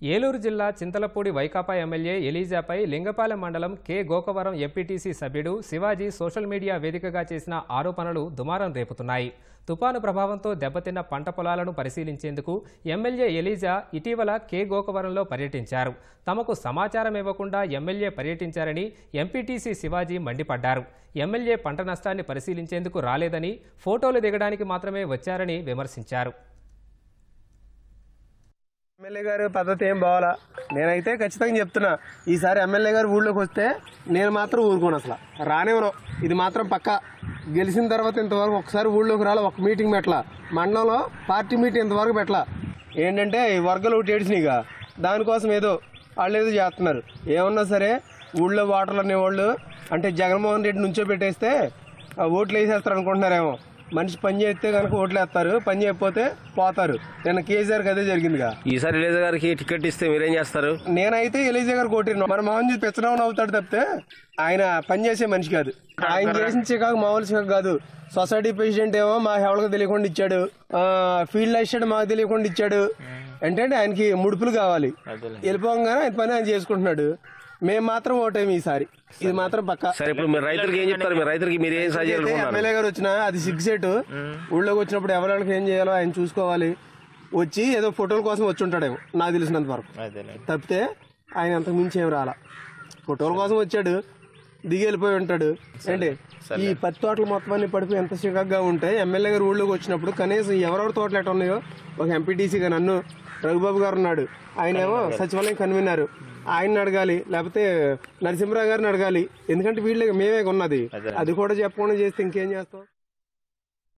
ఏలూరు జిల్లా చింతలపూడి వైకాపా ఎమ్మెల్యే ఎలీజాపై లింగపాలెం మండలం కె గోకవరం ఎంపీటీసీ సభ్యుడు శివాజీ సోషల్ మీడియా వేదికగా చేసిన ఆరోపణలు దుమారం రేపుతున్నాయి తుపాను ప్రభావంతో దెబ్బతిన్న పంట పొలాలను పరిశీలించేందుకు ఎమ్మెల్యే ఎలీజా ఇటీవల కె గోకవరంలో పర్యటించారు తమకు సమాచారం ఇవ్వకుండా ఎమ్మెల్యే పర్యటించారని ఎంపీటీసీ శివాజీ మండిపడ్డారు ఎమ్మెల్యే పంట నష్టాన్ని పరిశీలించేందుకు రాలేదని ఫోటోలు దిగడానికి మాత్రమే వచ్చారని విమర్శించారు ఎమ్మెల్యే గారు పద్ధతి ఏం బావాలా నేనైతే ఖచ్చితంగా చెప్తున్నా ఈసారి ఎమ్మెల్యే గారు ఊళ్ళోకి వస్తే నేను మాత్రం ఊరుకోను అసలు రానివ్వను ఇది మాత్రం పక్క గెలిచిన తర్వాత ఇంతవరకు ఒకసారి ఊళ్ళోకి రాలే ఒక మీటింగ్ పెట్టలా మండలంలో పార్టీ మీటింగ్ ఇంతవరకు పెట్టలా ఏంటంటే ఈ వర్గాలు ఒకటి ఏడిచినాయిగా దానికోసం ఏదో వాళ్ళు ఏదో చేస్తున్నారు ఏమన్నా సరే ఊళ్ళో ఓటర్లు అనేవాళ్ళు అంటే జగన్మోహన్ రెడ్డి నుంచో పెట్టేస్తే ఆ ఓట్లు వేసేస్తారు అనుకుంటున్నారేమో మనిషి పని చేస్తే కనుక ఓట్లు వేస్తారు పని చేయకపోతే పోతారు నిన్న కేసీఆర్కి అదే జరిగిందిగా ఈసారి ఇలేజ గారికి టికెట్ ఇస్తే మీరేం చేస్తారు నేనైతే ఎలీజా గారు కొట్టిన మన మోహన్ చూసి పెచ్చనవని అవుతాడు తప్పితే ఆయన పని చేసే మనిషి కాదు ఆయన చేసిన చికాకు మామూలు చికాకు కాదు సొసైటీ ప్రెసిడెంట్ ఏమో మా హెవలకు తెలియకుండా ఇచ్చాడు ఫీల్డ్ అసిస్టెంట్ మాకు తెలియకుండా ఇచ్చాడు ఏంటంటే ఆయనకి ముడుపులు కావాలి వెళ్ళిపోగానే ఆయన పని ఆయన చేసుకుంటున్నాడు మేము మాత్రం ఓటేమి ఈసారి ఇది మాత్రం పక్క సరే ఇప్పుడు మీరు రైతులకు ఏం చెప్తారు మీరు రైతులకి మీరు ఏం సహాయం చేయాలనుకుంటున్నారు ఎమ్మెల్యే గారు వచ్చిన అది సిగ్గు సెట్ ఊళ్ళోకి వచ్చినప్పుడు ఎవరికి ఏం చేయాలో ఆయన చూసుకోవాలి వచ్చి ఏదో ఫోటోల కోసం వచ్చి ఉంటాడేమో నాకు తెలిసినంత వరకు తప్పితే ఆయన అంతకు మించి ఏం రాలా ఫోటోల కోసం వచ్చాడు దిగి వెళ్ళిపోయి ఉంటాడు ఏంటి ఈ పత్తి తోటలు మొత్తం అన్ని పడిపోయి ఎంత చికాగ్గా ఉంటే ఎమ్మెల్యే గారు ఊళ్ళోకి వచ్చినప్పుడు కనీసం ఎవరెవరి తోటలు ఎట్లా ఉన్నాయో ఒక ఎంపీటీసీగా నన్ను రఘుబాబు గారు ఉన్నాడు ఆయన ఏమో సచివాలయం కన్వీనర్ ఆయన్ని అడగాలి లేకపోతే నరసింహరావు గారిని అడగాలి ఎందుకంటే వీళ్ళకి మేమే ఉన్నది అది కూడా చెప్పకుండా చేస్తే ఇంకేం చేస్తాం